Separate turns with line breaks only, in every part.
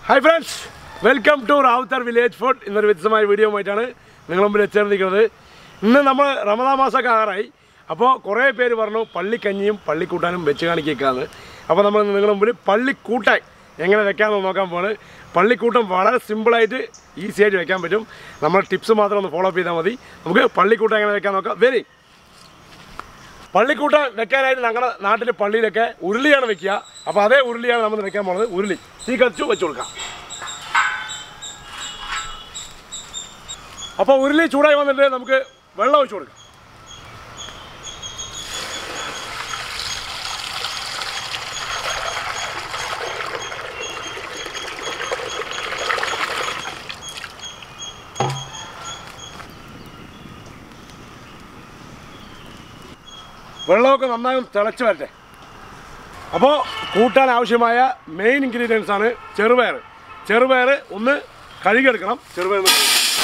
Hi friends welcome to Rawther village food ഇന്നൊരു വ്യത്യസ്തമായ video ആയിട്ടാണ് നിങ്ങൾ മുമ്പിൽ എത്തിയിരിക്കുന്നത് ഇന്ന് നമ്മൾ റമദാ മാസമൊക്കെ ആറായി അപ്പോൾ കുറേ പേര് പറഞ്ഞു പള്ളിക്കഞ്ഞിയും പള്ളിക്കൂട്ടാനും വെച്ച് കാണിക്കാന്ന് അപ്പോൾ നമ്മൾ ഇന്ന് നിങ്ങളുടെ മുമ്പിൽ പള്ളിക്കൂട്ടാൻ എങ്ങനെ വെക്കാമെന്ന് നോക്കാൻ പോണ് പള്ളിക്കൂട്ടം വളരെ സിമ്പിളായിട്ട് ഈസി ആയിട്ട് വെക്കാൻ പറ്റും നമ്മൾ ടിപ്സ് മാത്രം ഒന്ന് ഫോളോ അപ്പ് ചെയ്താൽ മതി നമുക്ക് പള്ളിക്കൂട്ടം എങ്ങനെ വെക്കാൻ നോക്കാം വെരി പള്ളിക്കൂട്ടം വെക്കാനായിട്ട് ഞങ്ങളുടെ നാട്ടിൽ പള്ളിയിലൊക്കെ ഉരുളിയാണ് വെക്കുക അപ്പോൾ അതേ ഉരുളിയാണ് നമ്മൾ വെക്കാൻ പോകുന്നത് ഉരുളി തീ കത്തിച്ചു വെച്ച് കൊടുക്കാം അപ്പോൾ ഉരുളി ചൂടായി വന്നിട്ട് നമുക്ക് വെള്ളം ഒഴിച്ചു കൊടുക്കാം വെള്ളമൊക്കെ നന്നായി ഒന്ന് തിളച്ച് വരട്ടെ അപ്പോൾ കൂട്ടാൻ ആവശ്യമായ മെയിൻ ഇൻഗ്രീഡിയൻസ് ആണ് ചെറുപയർ ചെറുപയർ ഒന്ന് കഴുകിയെടുക്കണം ചെറുപയർ ഒന്ന്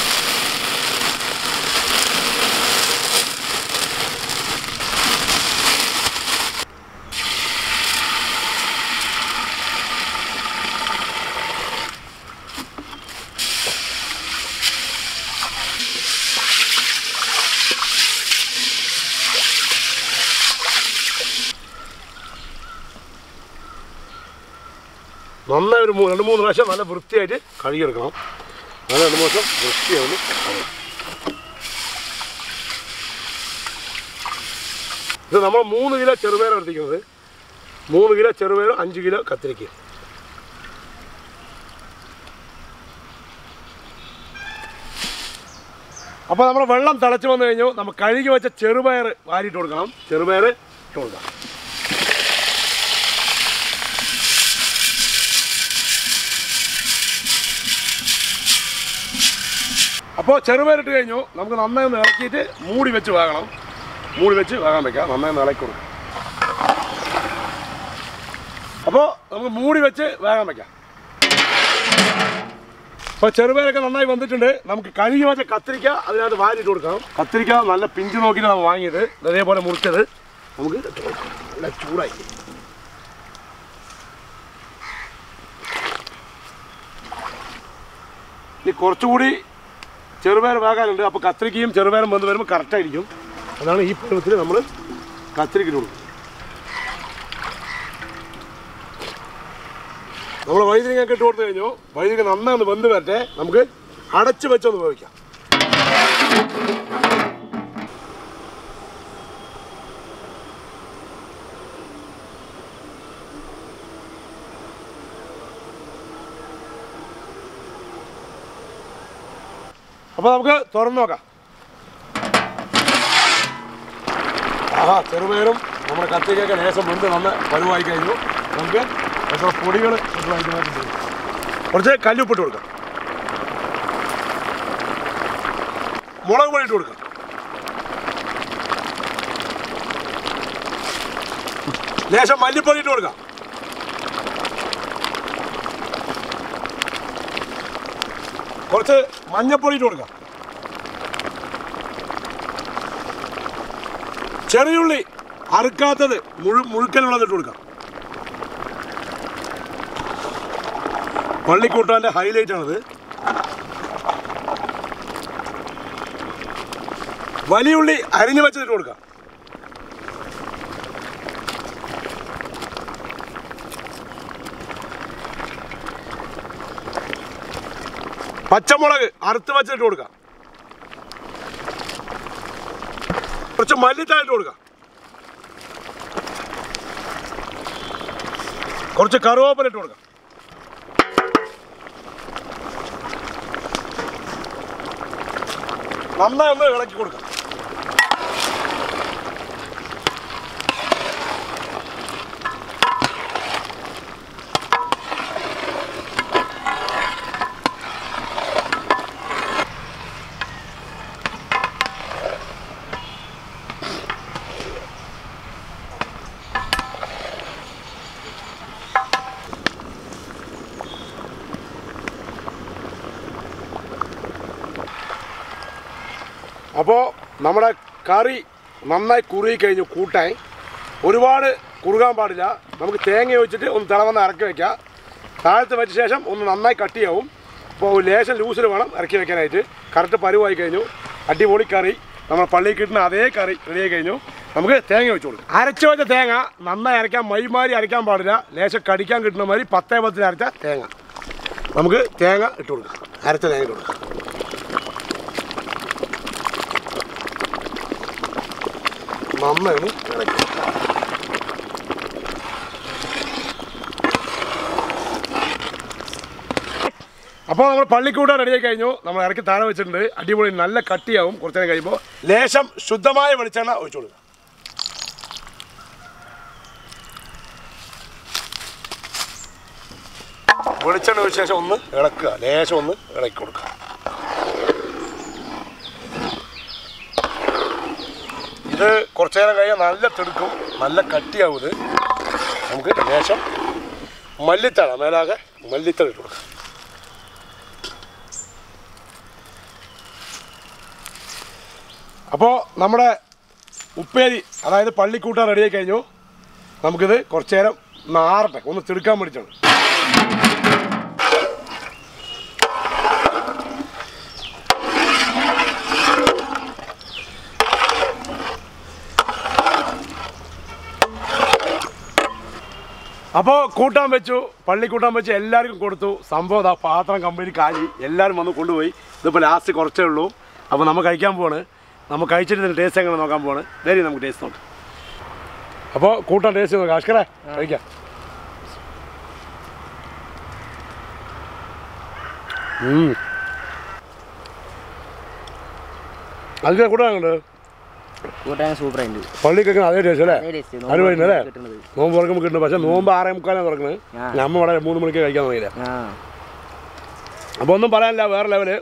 നന്നായി ഒരു മൂ- രണ്ട് മൂന്ന് പ്രാവശ്യം നല്ല വൃത്തിയായിട്ട് കഴുകിയെടുക്കണം നല്ല രണ്ട് മൂന്ന് പ്രാവശ്യം വൃത്തിയാവുന്നു ഇത് നമ്മൾ മൂന്ന് കിലോ ചെറുപയർ എടുത്തിരിക്കുന്നത് മൂന്ന് കിലോ ചെറുപയർ അഞ്ച് കിലോ കത്തിരിക്ക അപ്പോൾ നമ്മൾ വെള്ളം തിളച്ച് വന്നു കഴിഞ്ഞു നമ്മൾ കഴുകി വെച്ച ചെറുപയർ വാരിയിട്ട് കൊടുക്കണം ചെറുപയർ ഇട്ട് കൊടുക്കാം അപ്പോൾ ചെറുപയറിട്ട് കഴിഞ്ഞു നമുക്ക് നന്നായി ഒന്ന് ഇളക്കിയിട്ട് മൂടി വെച്ച് വേകണം മൂടി വെച്ച് വേകാൻ വെക്കാം നന്നായി ഒന്ന് ഇളക്കി കൊടുക്കാം അപ്പോൾ നമുക്ക് മൂടി വെച്ച് വേകാൻ വെക്കാം അപ്പോൾ ചെറുപയറൊക്കെ നന്നായി വന്നിട്ടുണ്ട് നമുക്ക് കഴുകി വെച്ച കത്തിരിക്ക അതിനകത്ത് വാരിയിട്ട് കൊടുക്കണം കത്തിരിക്ക നല്ല പിഞ്ച് നോക്കിയിട്ട് നമ്മൾ വാങ്ങിയത് അതേപോലെ മുറിച്ചത് നമുക്ക് ഇട്ട് കൊടുക്കാം. നല്ല ചൂടായി ഇനി കുറച്ചുകൂടി ചെറുപയർ വേകാനുണ്ട് അപ്പോൾ കത്തിരിക്കയും ചെറുപയറും വന്ന് വരുമ്പോൾ കറക്റ്റായിരിക്കും അതാണ് ഈ പരുവത്തിൽ നമ്മൾ കത്തിരിക്കിട്ട് കൊടുക്കും നമ്മൾ വൈദ്യുതിയൊക്കെ ഇട്ട് കൊടുത്തു കഴിഞ്ഞു വൈദ്യുതി നന്നായി ഒന്ന് വെന്ത് വരട്ടെ നമുക്ക് അടച്ച് വെച്ചൊന്ന് വേവിക്കാം അപ്പോൾ നമുക്ക് തുറന്നു നോക്കാം ആഹാ ചെറുപയറും നമ്മുടെ കത്തിരിക്കൊക്കെ ലേശം വെന്ത് നന്ന പരുവായി കഴിഞ്ഞു നമുക്ക് എത്ര പൊടികൾ കുറച്ച് കല്ലുപ്പിട്ട് കൊടുക്കാം മുളക് പൊടി ഇട്ട് കൊടുക്കാം ലേശം മല്ലിപ്പൊടി ഇട്ട് കൊടുക്കാം കുറച്ച് മഞ്ഞപ്പൊടി ഇട്ട് കൊടുക്കാം ചെറിയുള്ളി അറുക്കാത്തത് മുഴു മുഴുക്കനുള്ളത് ഇട്ട് കൊടുക്കാം പള്ളിക്കൂട്ടാൻ്റെ ഹൈലൈറ്റ് ആണത് വലിയ ഉള്ളി അരിഞ്ഞു വെച്ചിട്ട് കൊടുക്കാം പച്ചമുളക് അറുത്ത് വെച്ചിട്ട് കൊടുക്കാം കുറച്ച് മല്ലിത്തായിട്ട് കൊടുക്കാം കുറച്ച് കറുവേപ്പില ഇട്ട് കൊടുക്കാം നന്നായി ഒന്ന് ഇളക്കി കൊടുക്കാം അപ്പോൾ നമ്മുടെ കറി നന്നായി കുറുകി കഴിഞ്ഞു കൂട്ടാൻ ഒരുപാട് കുറുകാൻ പാടില്ല നമുക്ക് തേങ്ങ ഒഴിച്ചിട്ട് ഒന്ന് തിളവന്ന് ഇറക്കി വെക്കാം താഴത്ത് വെച്ച ശേഷം ഒന്ന് നന്നായി കട്ടിയാവും അപ്പോൾ ലേശം ലൂസിൽ വേണം ഇറക്കി വെക്കാനായിട്ട് കറക്റ്റ് പരുവായി കഴിഞ്ഞു അടിപൊളി കറി നമ്മൾ പള്ളിയിൽ കിട്ടുന്ന അതേ കറി റെഡിയായി കഴിഞ്ഞു നമുക്ക് തേങ്ങ വെച്ച് കൊടുക്കാം അരച്ച് വെച്ച തേങ്ങ നന്നായി അരയ്ക്കാൻ മൈമാരി അരയ്ക്കാൻ പാടില്ല ലേശം കടിക്കാൻ കിട്ടുന്ന മാതിരി പത്തേ പത്തിൽ അരച്ച തേങ്ങ നമുക്ക് തേങ്ങ ഇട്ട് കൊടുക്കാം അരച്ച തേങ്ങ ഇട്ട് കൊടുക്കാം നന്നായി ഒന്ന് ഇളക്കി അപ്പോൾ നമ്മൾ പള്ളിക്കൂട്ടം റെഡിയായി കഴിഞ്ഞു നമ്മൾ ഇറക്കി താഴെ വെച്ചിട്ടുണ്ട് അടിപൊളി നല്ല കട്ടിയാവും കുറച്ച് നേരം കഴിയുമ്പോൾ ലേശം ശുദ്ധമായ വെളിച്ചെണ്ണ ഒഴിച്ചു കൊടുക്കുക വെളിച്ചെണ്ണ ഒഴിച്ച ശേഷം ഒന്ന് ഇളക്കുക ലേശം ഒന്ന് ഇളക്കി കൊടുക്കുക ഇത് കുറച്ച് നേരം കഴിയാൻ നല്ല തെടുക്കും നല്ല കട്ടിയാവും ഇത് നമുക്ക് ലേശം മല്ലിത്തഴ മേലാകെ മല്ലിത്തഴ ഇട്ട് കൊടുക്കാം അപ്പോൾ നമ്മുടെ ഉപ്പേരി അതായത് പള്ളിക്കൂട്ടാൻ റെഡിയായി കഴിഞ്ഞു നമുക്കിത് കുറച്ച് നേരം നാറട്ടെ ഒന്ന് തിടുക്കാൻ വേണ്ടിയിട്ടാണ് അപ്പോൾ കൂട്ടാൻ വെച്ചു പള്ളി കൂട്ടാൻ വെച്ച് എല്ലാവർക്കും കൊടുത്തു സംഭവം ഇതാ പാത്രം കമ്പനി കാലി എല്ലാവരും വന്ന് കൊണ്ടുപോയി ഇതിപ്പോൾ ലാസ്റ്റ് കുറച്ചേ ഉള്ളൂ അപ്പോൾ നമ്മൾ കഴിക്കാൻ പോവാണ് നമ്മൾ കഴിച്ചിട്ട് ഇതിൻ്റെ ടേസ്റ്റ് എങ്ങനെ നോക്കാൻ പോവാണ് നേരി നമുക്ക് ടേസ്റ്റ് നോക്കാം അപ്പോൾ കൂട്ടാൻ ടേസ്റ്റ് നോക്കാം അഷ്കറേ കഴിക്കാം ഉം. അതിൻ്റെ കൂട്ടാനുണ്ട്
കൂട്ടാൻ സൂപ്പർ ആയിട്ട്
പള്ളി കേൾക്കുന്ന അതേ ടേസ്റ്റ് അല്ലേ
അതേ taste.
അത് കഴിഞ്ഞല്ലേ
കിട്ടുന്നത്
നോമ്പ് തുറക്കുമ്പോൾ കിട്ടുന്നത് പക്ഷേ നോമ്പ് ആറേ മുക്കാലാണ് തുറക്കുന്നത്
ആ.
നമ്മ ഇവിടെ മൂന്ന് മണിക്ക് കഴിക്കാൻ തുടങ്ങിയില്ല
ആ
അപ്പോൾ ഒന്നും പറയാനില്ല വേറെ ലെവല്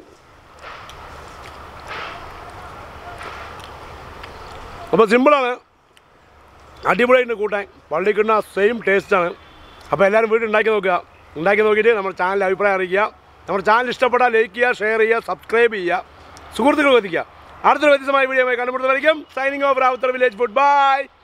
അപ്പോൾ സിമ്പിളാണ് അടിപൊളിയായിട്ട് കൂട്ടാൻ പള്ളി കിട്ടുന്ന സെയിം ടേസ്റ്റാണ് അപ്പോൾ എല്ലാവരും വീട്ടിൽ ഉണ്ടാക്കി നോക്കുക ഉണ്ടാക്കി നോക്കിയിട്ട് നമ്മുടെ ചാനലിൽ അഭിപ്രായം അറിയിക്കുക നമ്മുടെ ചാനൽ ഇഷ്ടപ്പെട്ടാൽ ലൈക്ക് ചെയ്യുക ഷെയർ ചെയ്യുക സബ്സ്ക്രൈബ് ചെയ്യുക സുഹൃത്തുക്കൾ എത്തിക്കുക അടുത്തൊരു വ്യത്യസ്തമായ വീഡിയോ കണ്ടുപിടുന്നതായിരിക്കും signing off Rawther village food by